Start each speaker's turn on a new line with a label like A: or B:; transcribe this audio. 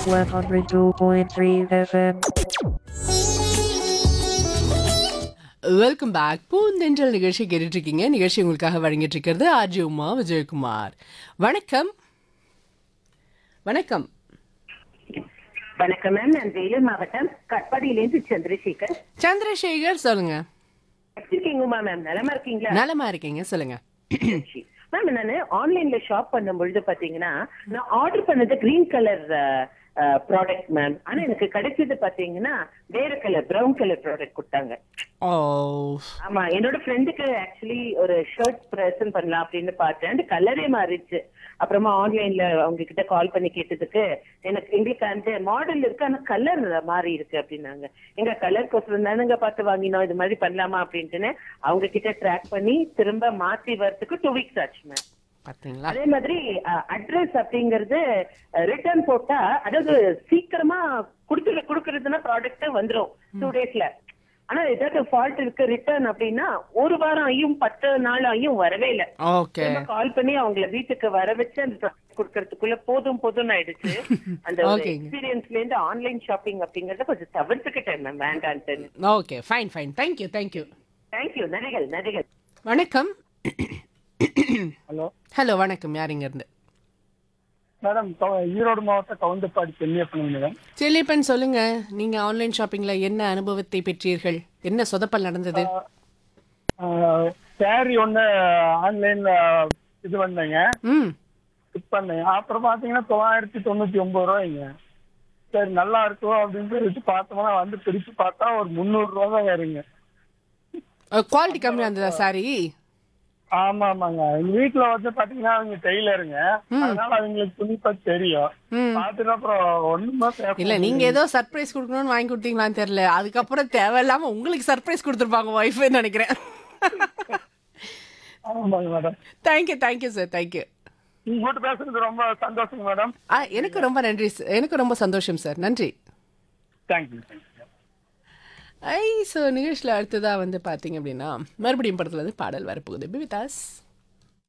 A: 102.3 FM.
B: Welcome back பூந்தென்றல் நிகழ்ச்சி கேட்டுட்டு இருக்கீங்க நிகழ்ச்சி உங்களுக்காக வழங்கிட்டு இருக்கிறது ஆர்ஜி உமா விஜயகுமார் வணக்கம் வணக்கம்
C: வணக்கம் மேம் நான் வேலூர் மாவட்டம் கட்பாடியிலேருந்து சந்திரசேகர்
B: சந்திரசேகர் சொல்லுங்க
C: எப்படி இருக்கீங்க உமா மேம் நலமா இருக்கீங்களா
B: நலமா இருக்கீங்க சொல்லுங்க
C: மேம் நானு ஆன்லைன்ல ஷாப் பண்ணும் பொழுது பாத்தீங்கன்னா நான் ஆர்டர் பண்ணது கிரீன் கலர் ப்ராடக்ட் மேம் ஆனா எனக்கு கிடைச்சது பாத்தீங்கன்னா வேற கலர் பிரவுன் கலர் ப்ராடக்ட் கொடுத்தாங்க
B: ஓ
C: ஆமா என்னோட ஃப்ரெண்டுக்கு ஆக்சுவலி ஒரு ஷர்ட் பிரசன்ட் பண்ணலாம் அப்படின்னு பார்த்தேன் அந்த கலரே மாறிடுச்சு அப்புறமா ஆன்லைன்ல அவங்க கிட்ட கால் பண்ணி கேட்டதுக்கு எனக்கு எங்களுக்கு அந்த மாடல் இருக்கு ஆனா கலர் மாறி இருக்கு அப்படின்னாங்க எங்க கலர் கோசரம் தானுங்க பார்த்து வாங்கினோம் இது மாதிரி பண்ணலாமா அப்படின்ட்டுன்னு அவங்க கிட்ட ட்ராக் பண்ணி திரும்ப மாத்தி வரதுக்கு டூ வீக்ஸ் ஆச்சு மேம்
B: பாத்தீங்களா
C: அதே மாதிரி அட்ரஸ் அப்படிங்கறது ரிட்டர்ன் போட்டா அதாவது சீக்கிரமா குடுக்குற குடுக்கறதுன்னா ப்ராடக்ட் வந்துரும் டூ டேஸ்ல ஆனா ஏதாவது ஃபால்ட் இருக்கு ரிட்டர்ன் அப்படின்னா ஒரு வாரம் ஆயும் பத்து நாள் ஆயும் வரவே இல்ல
B: ஓகே
C: கால் பண்ணி அவங்கள வீட்டுக்கு வர வச்சு அந்த ப்ராடக்ட் கொடுக்கறதுக்குள்ள போதும் போதும் ஆயிடுச்சு அந்த
B: Okay.
C: எக்ஸ்பீரியன்ஸ்ல இருந்து ஆன்லைன் ஷாப்பிங் அப்படிங்கறத கொஞ்சம் தவிர்த்துக்கிட்டேன் மேம் வேண்டான்ட்டு
B: okay fine fine thank you thank you
C: thank you நன்றிகள் நன்றிகள்
B: வணக்கம்
D: ஹலோ
B: ஹலோ வணக்கம் யார் இங்க இருந்து
D: மேடம் கவ- ஈரோடு மாவட்டம் கவுந்தப்பாடி சென்னியப்பன் மேடம்
B: செல்லியப்பன் சொல்லுங்க நீங்க ஆன்லைன் ஷாப்பிங்ல என்ன அனுபவத்தை பெற்றீர்கள் என்ன சொதப்பல் நடந்தது
D: சாரி ஒன்று ஆன்லைன்ல இது பண்ணேங்க
B: ம்
D: புக் பண்ணேங்க அப்புறம் பார்த்தீங்கன்னா தொள்ளாயிரத்தி தொண்ணூற்றி ஒம்பது ரூபாய்ங்க சரி நல்லா இருக்கும் அப்படின்னு சொல்லிட்டு பார்த்தோம்னா வந்து பிரித்து பார்த்தா ஒரு முந்நூறு ரூபா தான் வருங்க
B: குவாலிட்டி கம்மியா இருந்ததா சாரி
D: ஆமா ஆமாங்க எங்க வீட்டுல வந்து பாத்தீங்கன்னா அவங்க டெய்லருங்க அதனால அவங்களுக்கு துணி பத்தி தெரியும்
B: ம்.
D: பார்த்துட்டு அப்புறம் ஒண்ணுமே பேச
B: இல்ல நீங்க ஏதோ சர்ப்ரைஸ் கொடுக்கணும்னு வாங்கி கொடுத்தீங்களான்னு தெரியல அதுக்கப்புறம் தேவையில்லாம உங்களுக்கு சர்ப்ரைஸ் கொடுத்துருப்பாங்க ஒய்ஃப்னு நினைக்கிறேன்
D: ஆமாங்க madam
B: thank you thank you sir thank you
D: உங்ககிட்ட பேசுறது ரொம்ப சந்தோஷங்க மேடம்
B: ஆ எனக்கு ரொம்ப நன்றி sir. எனக்கு ரொம்ப சந்தோஷம் சார் நன்றி
D: தேங்க்யூ தேங்க்யூ
B: ஐ ஸோ நிகழ்ச்சியில் அடுத்ததாக வந்து பார்த்தீங்க அப்படின்னா மறுபடியும் படத்துல இருந்து பாடல் வரப்போகுது பிவிதாஸ்